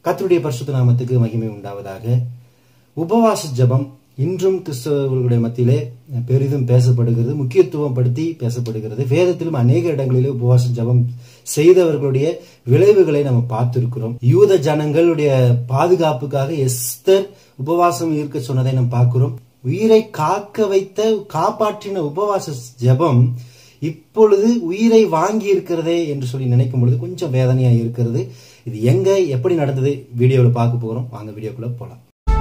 கர்த்தருடைய பரிசுத்த நாமத்துக்கு மகிமை உண்டாவதாக உபவாச ஜெபம் இன்றும் கிறிஸ்தவர்களுடைய மத்தியிலே பெரிதும் பேசப்படுகிறது முக்கியத்துவம் படுத்தி பேசப்படுகிறது வேதத்திலும் அநேக இடங்களிலே உபவாச ஜெபம் செய்தவர்களுடைய விளைவுகளை நம்ம பார்த்திருக்கிறோம் யூத ஜனங்களுடைய பாதுகாப்புக்காக எஸ்தர் உபவாசம் இருக்க சொன்னதை நாம் பார்க்கிறோம் உயிரை காக்க வைத்த காப்பாற்றின உபவாச ஜெபம் இப்பொழுது உயிரை வாங்கி இருக்கிறதே என்று சொல்லி நினைக்கும் பொழுது கொஞ்சம் வேதனையா இருக்கிறது இது எங்க எப்படி நடந்தது வீடியோவில் பார்க்க போகிறோம் வாங்க வீடியோக்குள்ள போலாம்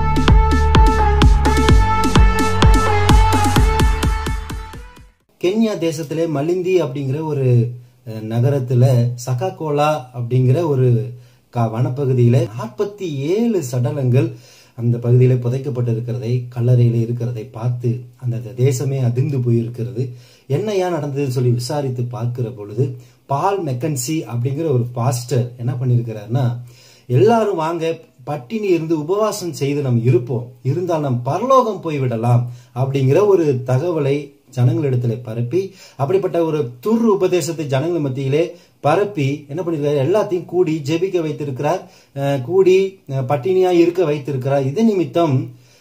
கென்யா தேசத்திலே மலிந்தி அப்படிங்கிற ஒரு அஹ், நகரத்துல சகாகோலா அப்படிங்கிற ஒரு கா- வனப்பகுதியில நாற்பத்தி ஏழு சடலங்கள் அந்த பகுதியில புதைக்கப்பட்டிருக்கிறதை கல்லறையில இருக்கிறதை பார்த்து அந்த தேசமே அதிர்ந்து போயிருக்கிறது என்ன ஏன் நடந்ததுன்னு சொல்லி விசாரித்து பார்க்கிற பொழுது பால் மெக்கன்சி அப்படிங்கிற ஒரு பாஸ்டர் என்ன பண்ணியிருக்கிறாருன்னா எல்லாரும் வாங்க பட்டினி இருந்து உபவாசம் செய்து நம்ம இருப்போம் இருந்தால் நாம் பரலோகம் போய்விடலாம் அப்படிங்கிற ஒரு தகவலை ஜனங்களிடத்துல பரப்பி அப்படிப்பட்ட ஒரு துர் உபதேசத்தை ஜனங்கள் மத்தியிலே பரப்பி என்ன பண்ணிருக்காரு எல்லாத்தையும் கூடி ஜெபிக்க வைத்திருக்கிறார் அஹ், கூடி அஹ், பட்டினியா இருக்க வைத்திருக்கிறார் இது நிமித்தம்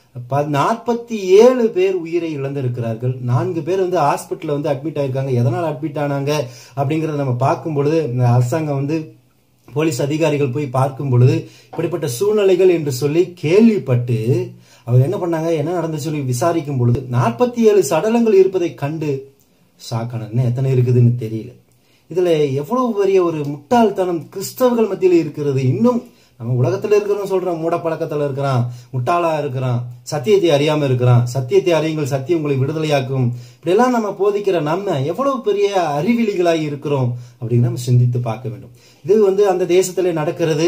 நாற்பத்தி ஏழு பேர் உயிரை இழந்திருக்கிறார்கள் நான்கு பேர் வந்து ஹாஸ்பிட்டல்ல வந்து அட்மிட் ஆயிருக்காங்க எதனால் அட்மிட் ஆனாங்க அப்படிங்கறத நம்ம பார்க்கும் பொழுது இந்த அரசாங்கம் வந்து போலீஸ் அதிகாரிகள் போய் பார்க்கும் பொழுது இப்படிப்பட்ட சூழ்நிலைகள் என்று சொல்லி கேள்விப்பட்டு அவர் என்ன பண்ணாங்க என்ன நடந்துச்சு சொல்லி விசாரிக்கும் பொழுது நாற்பத்தி ஏழு சடலங்கள் இருப்பதை கண்டு சாக்கணும் எத்தனை இருக்குதுன்னு தெரியல இதுல எவ்வளவு பெரிய ஒரு முட்டாள்தனம் கிறிஸ்தவர்கள் மத்தியில இருக்கிறது இன்னும் நம்ம உலகத்துல இருக்கிறோம் சொல்றோம் மூட பழக்கத்துல இருக்கிறான் முட்டாளா இருக்கிறான் சத்தியத்தை அறியாம இருக்கிறான் சத்தியத்தை அறியுங்கள் சத்தியம் உங்களை விடுதலையாக்கும் இப்படியெல்லாம் நம்ம போதிக்கிற நம்ம எவ்வளவு பெரிய அறிவிலிகளாய் இருக்கிறோம் அப்படின்னு நம்ம சிந்தித்து பார்க்க வேண்டும் இது வந்து அந்த தேசத்துல நடக்கிறது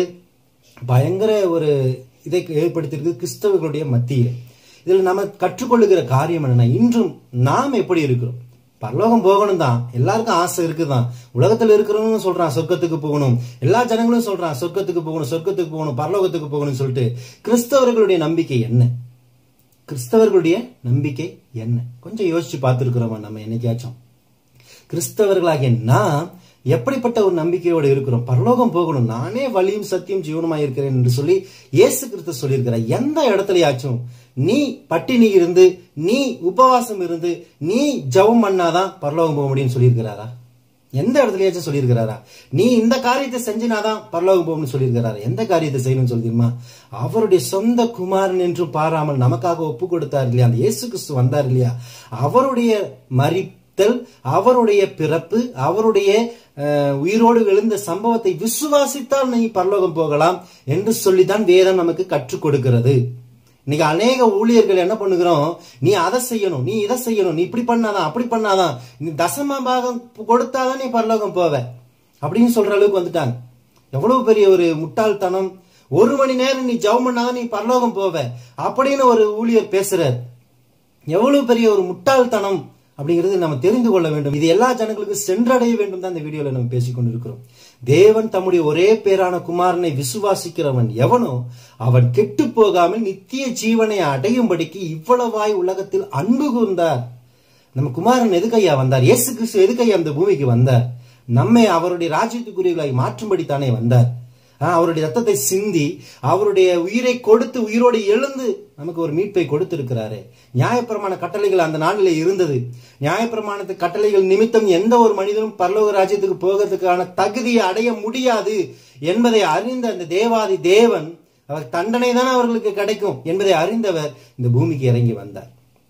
பயங்கர ஒரு இதை ஏற்படுத்தியிருக்கு கிறிஸ்தவர்களுடைய மத்தியில் இதில் நம்ம கற்றுக்கொள்ளுகிற காரியம் என்னன்னா இன்றும் நாம் எப்படி இருக்கிறோம் பரலோகம் போகணும் தான் எல்லாருக்கும் ஆசை இருக்குதான் உலகத்துல இருக்கிறவங்க சொல்றான் சொர்க்கத்துக்கு போகணும் எல்லா ஜனங்களும் சொல்றான் சொர்க்கத்துக்கு போகணும் சொர்க்கத்துக்கு போகணும் பரலோகத்துக்கு போகணும்னு சொல்லிட்டு கிறிஸ்தவர்களுடைய நம்பிக்கை என்ன கிறிஸ்தவர்களுடைய நம்பிக்கை என்ன கொஞ்சம் யோசிச்சு பார்த்துருக்கிறோமா நம்ம என்னைக்காச்சும் கிறிஸ்தவர்களாகிய நாம் எப்படிப்பட்ட ஒரு நம்பிக்கையோடு இருக்கிறோம் பரலோகம் போகணும் நானே வழியும் சத்தியம் ஜீவனமா இருக்கிறேன் என்று சொல்லி இயேசு கிறிஸ்து சொல்லியிருக்கிறார் எந்த இடத்துலயாச்சும் நீ பட்டினி இருந்து நீ உபவாசம் இருந்து நீ ஜெபம் பண்ணாதான் பரலோகம் போக முடியும்னு சொல்லியிருக்கிறாரா எந்த இடத்துலயாச்சும் சொல்லியிருக்கிறாரா நீ இந்த காரியத்தை செஞ்சினாதான் பரலோகம் போகணும்னு சொல்லியிருக்கிறாரா எந்த காரியத்தை செய்யணும்னு சொல்லி தெரியுமா அவருடைய சொந்த குமாரன் என்று பாராமல் நமக்காக ஒப்பு கொடுத்தார் இல்லையா அந்த இயேசு கிறிஸ்து வந்தார் இல்லையா அவருடைய மறித்தல் அவருடைய பிறப்பு அவருடைய அஹ், உயிரோடு எழுந்த சம்பவத்தை விசுவாசித்தால் நீ பரலோகம் போகலாம் என்று சொல்லித்தான் வேதம் நமக்கு கற்றுக் கொடுக்கிறது இன்னைக்கு அநேக ஊழியர்கள் என்ன பண்ணுகிறோம் நீ அதை செய்யணும் நீ இதை செய்யணும் நீ இப்படி பண்ணாதான் அப்படி பண்ணாதான் நீ தசம பாகம் கொடுத்தாதான் நீ பரலோகம் போவ அப்படின்னு சொல்ற அளவுக்கு வந்துட்டாங்க எவ்வளவு பெரிய ஒரு முட்டாள்தனம் ஒரு மணி நேரம் நீ ஜெபம் பண்ணாதான் நீ பரலோகம் போவ அப்படின்னு ஒரு ஊழியர் பேசுறார் எவ்வளவு பெரிய ஒரு முட்டாள்தனம் அப்படிங்கிறது நம்ம தெரிந்து கொள்ள வேண்டும் இது எல்லா ஜனங்களுக்கும் சென்றடைய வேண்டும் தான் இந்த வீடியோல நம்ம பேசிக்கொண்டு இருக்கிறோம் தேவன் தம்முடைய ஒரே பேரான குமாரனை விசுவாசிக்கிறவன் எவனோ அவன் கெட்டு போகாமல் நித்திய ஜீவனை அடையும்படிக்கு இவ்வளவாய் உலகத்தில் அன்பு கூர்ந்தார் நம்ம குமாரன் எதுக்கையா வந்தார் இயேசு கிறிஸ்து எதுக்கையா அந்த பூமிக்கு வந்தார் நம்மை அவருடைய ராஜ்யத்துக்குரியவர்களாய் மாற்றும்படி தானே வந்தார் ஆ, அவருடைய ரத்தத்தை சிந்தி அவருடைய உயிரை கொடுத்து உயிரோடு எழுந்து நமக்கு ஒரு மீட்பை கொடுத்திருக்கிறாரு நியாயப்பிரமாண கட்டளைகள் அந்த நாளிலே இருந்தது நியாயப்பிரமாணத்து கட்டளைகள் நிமித்தம் எந்த ஒரு மனிதனும் பரலோக ராஜ்யத்துக்கு போகிறதுக்கான தகுதியை அடைய முடியாது என்பதை அறிந்த அந்த தேவாதி தேவன் அவர் தண்டனை தான் அவர்களுக்கு கிடைக்கும் என்பதை அறிந்தவர் இந்த பூமிக்கு இறங்கி வந்தார்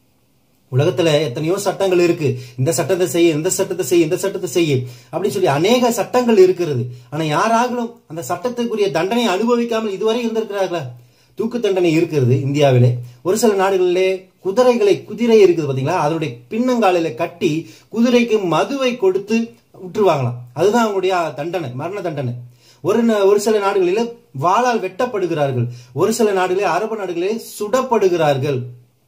உலகத்துல எத்தனையோ சட்டங்கள் இருக்கு இந்த சட்டத்தை செய்ய இந்த சட்டத்தை செய்ய இந்த சட்டத்தை செய்ய அப்படின்னு சொல்லி அநேக சட்டங்கள் இருக்கிறது ஆனா யாராகலும் அந்த சட்டத்துக்குரிய தண்டனை அனுபவிக்காமல் இதுவரை இருந்திருக்கிறார்களா தூக்கு தண்டனை இருக்கிறது இந்தியாவிலே ஒரு சில நாடுகளிலே குதிரைகளை குதிரை இருக்குது பாத்தீங்களா அதனுடைய பின்னங்காலில கட்டி குதிரைக்கு மதுவை கொடுத்து விட்டுருவாங்களாம் அதுதான் அவங்களுடைய தண்டனை மரண தண்டனை ஒரு ந- ஒரு சில நாடுகளிலே வாளால் வெட்டப்படுகிறார்கள் ஒரு சில நாடுகளிலே அரபு நாடுகளிலே சுடப்படுகிறார்கள்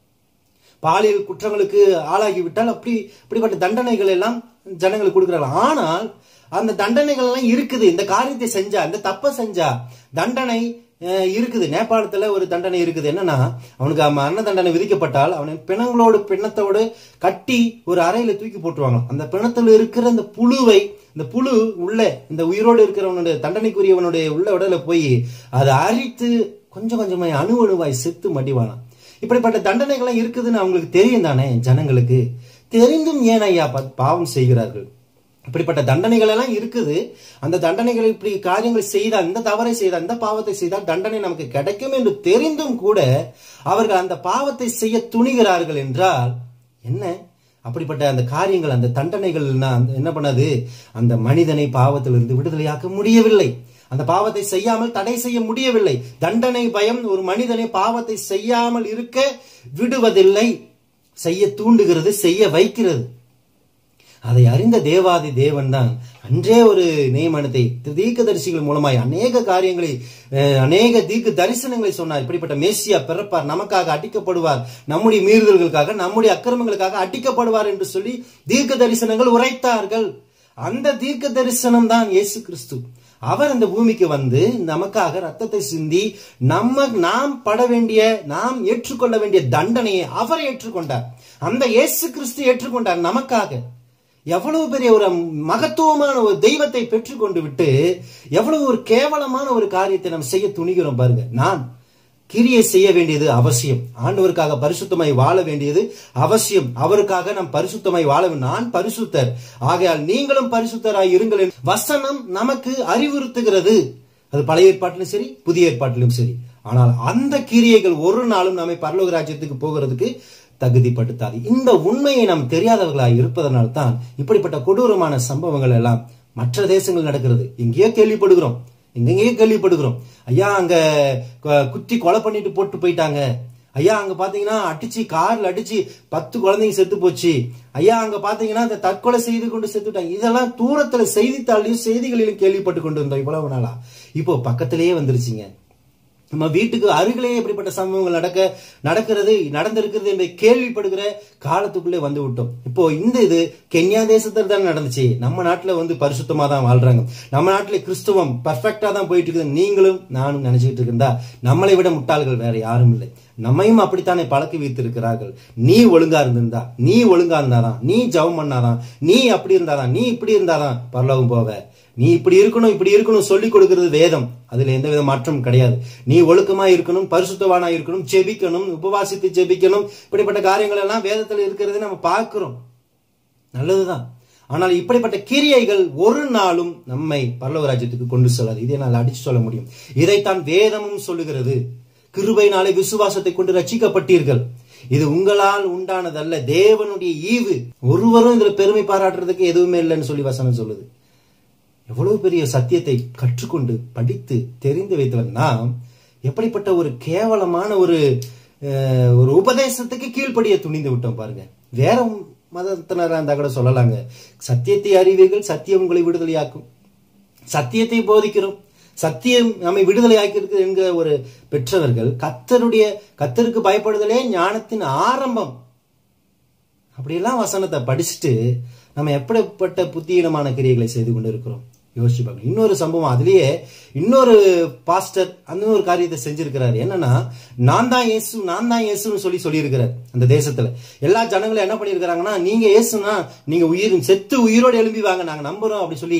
பாலியல் குற்றங்களுக்கு ஆளாகிவிட்டால் அப்படி இப்படிப்பட்ட தண்டனைகள் எல்லாம் ஜனங்களுக்கு கொடுக்கிறார்கள் ஆனால் அந்த தண்டனைகள் எல்லாம் இருக்குது இந்த காரியத்தை செஞ்சா இந்த தப்ப செஞ்சா தண்டனை அஹ், இருக்குது நேபாளத்துல ஒரு தண்டனை இருக்குது என்னன்னா அவனுக்கு மரண தண்டனை விதிக்கப்பட்டால் அவனை பிணங்களோடு பிணத்தோடு கட்டி ஒரு அறையில தூக்கி போட்டுருவாங்க அந்த பிணத்துல இருக்கிற அந்த புழுவை இந்த புழு உள்ள இந்த உயிரோடு இருக்கிறவனுடைய தண்டனைக்குரியவனுடைய உள்ள உடல போய் அதை அரித்து கொஞ்சம் கொஞ்சமாய் அணு அணுவாய் செத்து மடிவானாம் இப்படிப்பட்ட தண்டனைகள்லாம் இருக்குதுன்னு அவங்களுக்கு தெரியும் தானே ஜனங்களுக்கு தெரிந்தும் ஏன் ஐயா பா- பாவம் செய்கிறார்கள் இப்படிப்பட்ட தண்டனைகள் எல்லாம் இருக்குது அந்த தண்டனைகள் இப்படி காரியங்கள் செய்தால் இந்த தவறை செய்தால் இந்த பாவத்தை செய்தால் தண்டனை நமக்கு கிடைக்கும் என்று தெரிந்தும் கூட அவர்கள் அந்த பாவத்தை செய்ய துணிகிறார்கள் என்றால் என்ன அப்படிப்பட்ட அந்த காரியங்கள் அந்த தண்டனைகள் என்ன பண்ணது அந்த மனிதனை பாவத்திலிருந்து விடுதலையாக்க முடியவில்லை அந்த பாவத்தை செய்யாமல் தடை செய்ய முடியவில்லை தண்டனை பயம் ஒரு மனிதனை பாவத்தை செய்யாமல் இருக்க விடுவதில்லை செய்ய தூண்டுகிறது செய்ய வைக்கிறது அதை அறிந்த தேவாதி தேவன் தான் அன்றே ஒரு நியமனத்தை தீர்க்கதரிசிகள் மூலமாய் அநேக காரியங்களை அஹ், அநேக தீர்க்க தரிசனங்களை சொன்னார் இப்படிப்பட்ட மேசியா பிறப்பார் நமக்காக அடிக்கப்படுவார் நம்முடைய மீறுதல்களுக்காக நம்முடைய அக்கிரமங்களுக்காக அடிக்கப்படுவார் என்று சொல்லி தீர்க்க தரிசனங்கள் உரைத்தார்கள் அந்த தீர்க்க தரிசனம் தான் இயேசு கிறிஸ்து அவர் இந்த பூமிக்கு வந்து நமக்காக ரத்தத்தை சிந்தி நம்ம நாம் பட வேண்டிய நாம் ஏற்றுக்கொள்ள வேண்டிய தண்டனையை அவர் ஏற்றுக்கொண்டார் அந்த இயேசு கிறிஸ்து ஏற்றுக்கொண்டார் நமக்காக எவ்வளவு பெரிய ஒரு மகத்துவமான ஒரு தெய்வத்தை பெற்றுக்கொண்டு விட்டு எவ்வளவு ஒரு கேவலமான ஒரு காரியத்தை நாம் செய்ய துணிகிறோம் பாருங்க நான் கிரியை செய்ய வேண்டியது அவசியம் ஆண்டவருக்காக பரிசுத்தமாய் வாழ வேண்டியது அவசியம் அவருக்காக நாம் பரிசுத்தமாய் வாழ வேண்டும். நான் பரிசுத்தர் ஆகையால் நீங்களும் பரிசுத்தராய் இருங்கள் என்று வசனம் நமக்கு அறிவுறுத்துகிறது அது பழைய ஏற்பாட்டிலும் சரி புதிய ஏற்பாட்டிலும் சரி ஆனால் அந்த கிரியைகள் ஒரு நாளும் நம்மை பரலோக ராஜ்யத்துக்கு போகிறதுக்கு தகுதிப்படுத்தாது இந்த உண்மையை நாம் தெரியாதவர்களாய் இருப்பதனால் தான் இப்படிப்பட்ட கொடூரமான சம்பவங்கள் எல்லாம் மற்ற தேசங்கள் நடக்கிறது எங்கேயோ கேள்விப்படுகிறோம் எங்கெங்கேயோ கேள்விப்படுகிறோம் ஐயா அங்க கு- குத்தி கொலை பண்ணிட்டு போட்டு போயிட்டாங்க ஐயா அங்க பாத்தீங்கன்னா அடிச்சு கார்ல அடிச்சு பத்து குழந்தைங்க செத்து போச்சு ஐயா அங்க பாத்தீங்கன்னா இந்த தற்கொலை செய்து கொண்டு செத்துட்டாங்க இதெல்லாம் தூரத்துல செய்தித்தாளையும் செய்திகளிலும் கேள்விப்பட்டு கொண்டு இருந்தோம் இவ்வளவு நாளா இப்போ பக்கத்திலேயே வந்துருச்சுங்க நம்ம வீட்டுக்கு அருகிலேயே இப்படிப்பட்ட சம்பவங்கள் நடக்க நடக்கிறது நடந்திருக்கிறது என்பதை கேள்விப்படுகிற காலத்துக்குள்ளே வந்து விட்டோம் இப்போ இந்த இது கென்யா தேசத்துல தான் நடந்துச்சு நம்ம நாட்டுல வந்து பரிசுத்தமா தான் வாழ்றாங்க நம்ம நாட்டுல கிறிஸ்துவம் பர்ஃபெக்டா தான் போயிட்டு இருக்குது நீங்களும் நானும் நினைச்சுக்கிட்டு இருந்தா நம்மளை விட முட்டாள்கள் வேற யாரும் இல்லை நம்மையும் அப்படித்தானே பழக்கி வைத்திருக்கிறார்கள் நீ ஒழுங்கா இருந்திருந்தா நீ ஒழுங்கா இருந்தாதான் நீ ஜெபம் பண்ணாதான் நீ அப்படி இருந்தாதான் நீ இப்படி இருந்தாதான் பரலோகம் போவ நீ இப்படி இருக்கணும் இப்படி இருக்கணும் சொல்லி கொடுக்கிறது வேதம் அதுல எந்த வித மாற்றமும் கிடையாது நீ ஒழுக்கமா இருக்கணும் பரிசுத்தவானா இருக்கணும் ஜெபிக்கணும் உபவாசித்து ஜெபிக்கணும் இப்படிப்பட்ட காரியங்கள் எல்லாம் வேதத்துல இருக்கிறது நம்ம பார்க்கிறோம் நல்லதுதான் ஆனால் இப்படிப்பட்ட கிரியைகள் ஒரு நாளும் நம்மை பரலோக ராஜ்யத்துக்கு கொண்டு செல்லாது இதை என்னால் அடிச்சு சொல்ல முடியும் இதைத்தான் வேதமும் சொல்லுகிறது கிருபையினாலே விசுவாசத்தை கொண்டு ரட்சிக்கப்பட்டீர்கள் இது உங்களால் உண்டானதல்ல தேவனுடைய ஈவு ஒருவரும் இதுல பெருமை பாராட்டுறதுக்கு எதுவுமே இல்லைன்னு சொல்லி வசனம் சொல்லுது எவ்வளவு பெரிய சத்தியத்தை கற்றுக்கொண்டு படித்து தெரிந்து வைத்தவன் நாம் எப்படிப்பட்ட ஒரு கேவலமான ஒரு அஹ், ஒரு உபதேசத்துக்கு கீழ்ப்படிய துணிந்து விட்டோம் பாருங்க வேற மதத்தினரா இருந்தா கூட சொல்லலாங்க சத்தியத்தை அறிவீர்கள் சத்தியம் உங்களை விடுதலையாக்கும் சத்தியத்தை போதிக்கிறோம் சத்தியம் நம்மை விடுதலையாக்கிறது என்கிற ஒரு பெற்றவர்கள் கத்தருடைய கத்தருக்கு பயப்படுதலே ஞானத்தின் ஆரம்பம் அப்படியெல்லாம் வசனத்தை படிச்சுட்டு நம்ம எப்படிப்பட்ட புத்தியீனமான கிரியைகளை செய்து கொண்டு இருக்கிறோம் யோசிச்சு பார்க்கணும் இன்னொரு சம்பவம் அதுலயே இன்னொரு பாஸ்டர் அந்த ஒரு காரியத்தை செஞ்சிருக்கிறாரு என்னன்னா நான் தான் இயேசு நான் தான் இயேசுன்னு சொல்லி சொல்லியிருக்கிறார் அந்த தேசத்துல எல்லா ஜனங்களும் என்ன பண்ணியிருக்கிறாங்கன்னா நீங்க இயேசுனா நீங்க உயிர் செத்து உயிரோடு எழும்பி வாங்க நாங்க நம்புறோம் அப்படி சொல்லி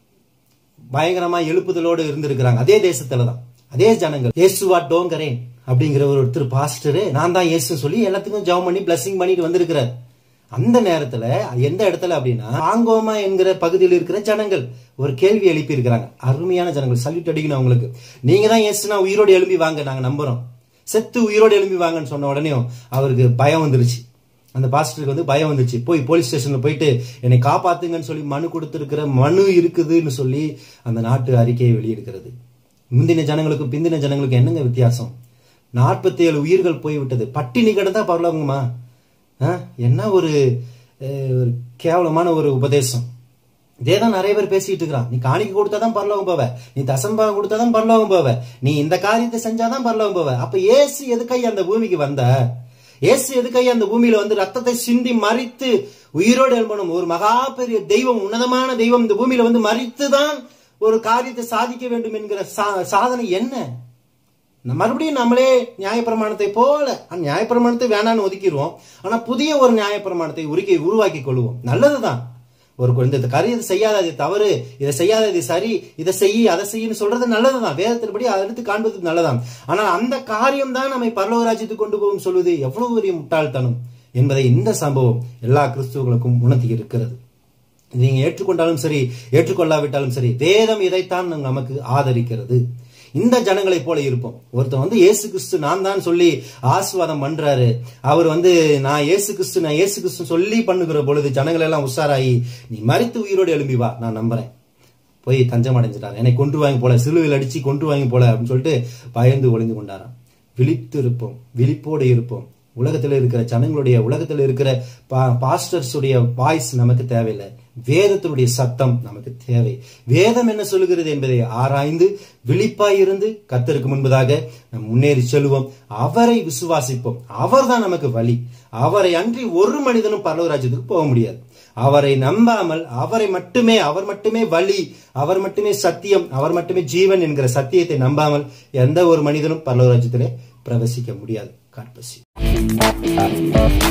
பயங்கரமா எழுப்புதலோடு இருந்திருக்கிறாங்க அதே தேசத்துல தான் அதே ஜனங்கள் இயேசுவா டோங்கரேன் அப்படிங்கிற ஒரு ஒருத்தர் பாஸ்டரு நான் தான் இயேசு சொல்லி எல்லாத்துக்கும் ஜெபம் பண்ணி பிளஸிங் பண்ணிட்டு வந்திருக்கிறார் அந்த நேரத்துல எந்த இடத்துல அப்படின்னா ஆங்கோமா என்கிற பகுதியில் இருக்கிற ஜனங்கள் ஒரு கேள்வி எழுப்பி இருக்கிறாங்க அருமையான ஜனங்கள் சல்யூட் அடிக்கணும் அவங்களுக்கு நீங்க தான் இயேசுனா உயிரோடு எழும்பி வாங்க நாங்க நம்புறோம் செத்து உயிரோடு எழும்பி வாங்கன்னு சொன்ன உடனே அவருக்கு பயம் வந்துருச்சு அந்த பாஸ்டருக்கு வந்து பயம் வந்துச்சு போய் போலீஸ் ஸ்டேஷன்ல போயிட்டு என்னை காப்பாத்துங்கன்னு சொல்லி மனு கொடுத்திருக்கிற மனு இருக்குதுன்னு சொல்லி அந்த நாட்டு அறிக்கையை வெளியிடுகிறது முந்தின ஜனங்களுக்கும் பிந்தின ஜனங்களுக்கும் என்னங்க வித்தியாசம் நாற்பத்தி ஏழு உயிர்கள் போய்விட்டது பட்டினி கிடந்தா பரவாயில்லங்கம்மா ஆ? என்ன ஒரு அஹ், ஒரு கேவலமான ஒரு உபதேசம் இதே தான் நிறைய பேர் பேசிட்டு இருக்கிறான் நீ காணிக்கை கொடுத்தாதான் பரலோகம் போவ நீ தசம்பாகம் கொடுத்தாதான் பரலோகம் போவ நீ இந்த காரியத்தை செஞ்சாதான் பரலோகம் போவ அப்ப ஏசு எதுக்கை அந்த பூமிக்கு வந்த ஏசு எதுக்கை அந்த பூமியில வந்து ரத்தத்தை சிந்தி மறித்து உயிரோடு எழும்பணும் ஒரு மகா பெரிய தெய்வம் உன்னதமான தெய்வம் இந்த பூமியில வந்து மறித்துதான் ஒரு காரியத்தை சாதிக்க வேண்டும் என்கிற சா- சாதனை என்ன நம்ம மறுபடியும் நம்மளே நியாயப்பிரமாணத்தை போல அந்த நியாயப்பிரமாணத்தை வேணான்னு ஒதுக்கிடுவோம் ஆனா புதிய ஒரு நியாயப்பிரமாணத்தை உருக்கி உருவாக்கி கொள்வோம் நல்லதுதான் ஒரு கு- இந்த காரியத்தை செய்யாத இது தவறு இதை செய்யாத இது சரி இதை செய் அதை செய்யன்னு சொல்றது நல்லதுதான் வேதத்தின்படி அதை எடுத்து காண்பது நல்லதான் ஆனால் அந்த காரியம் தான் நம்மை பரலோக ராஜ்யத்துக்கு கொண்டு போகும் சொல்வது எவ்வளவு பெரிய முட்டாள்தனம் என்பதை இந்த சம்பவம் எல்லா கிறிஸ்துவர்களுக்கும் உணர்த்தி இருக்கிறது நீங்க ஏற்றுக்கொண்டாலும் சரி ஏற்றுக்கொள்ளாவிட்டாலும் சரி வேதம் இதைத்தான் நமக்கு ஆதரிக்கிறது இந்த ஜனங்களைப் போல இருப்போம் ஒருத்தன் வந்து இயேசு கிறிஸ்து நான் தான் சொல்லி ஆசீர்வாதம் பண்றாரு அவர் வந்து நான் இயேசு கிறிஸ்து நான் இயேசு கிறிஸ்து சொல்லி பண்ணுகிற பொழுது ஜனங்கள் எல்லாம் உஷாராகி நீ மறித்து உயிரோடு எழும்பி வா நான் நம்புறேன் போய் தஞ்சம் அடைஞ்சிட்டார் என்னை கொண்டு வாங்கி போல சிலுவையில் அடிச்சு கொண்டு வாங்கி போல அப்படின்னு சொல்லிட்டு பயந்து ஒளிந்து கொண்டாராம் விழித்து இருப்போம் விழிப்போடு இருப்போம் உலகத்தில் இருக்கிற ஜனங்களுடைய உலகத்தில் இருக்கிற பாஸ்டர்ஸுடைய வாய்ஸ் நமக்கு தேவையில்லை வேதத்தினுடைய சத்தம் நமக்கு தேவை வேதம் என்ன சொல்லுகிறது என்பதை ஆராய்ந்து விழிப்பாய் இருந்து கத்தருக்கு முன்பதாக நாம் முன்னேறி செல்வோம் அவரை விசுவாசிப்போம் அவர்தான் நமக்கு வழி அவரை அன்றி ஒரு மனிதனும் பரலோகராஜ்யத்துக்கு போக முடியாது அவரை நம்பாமல் அவரை மட்டுமே அவர் மட்டுமே வழி அவர் மட்டுமே சத்தியம் அவர் மட்டுமே ஜீவன் என்கிற சத்தியத்தை நம்பாமல் எந்த ஒரு மனிதனும் பரலோகராஜ்யத்திலே பிரவேசிக்க முடியாது காட்பசி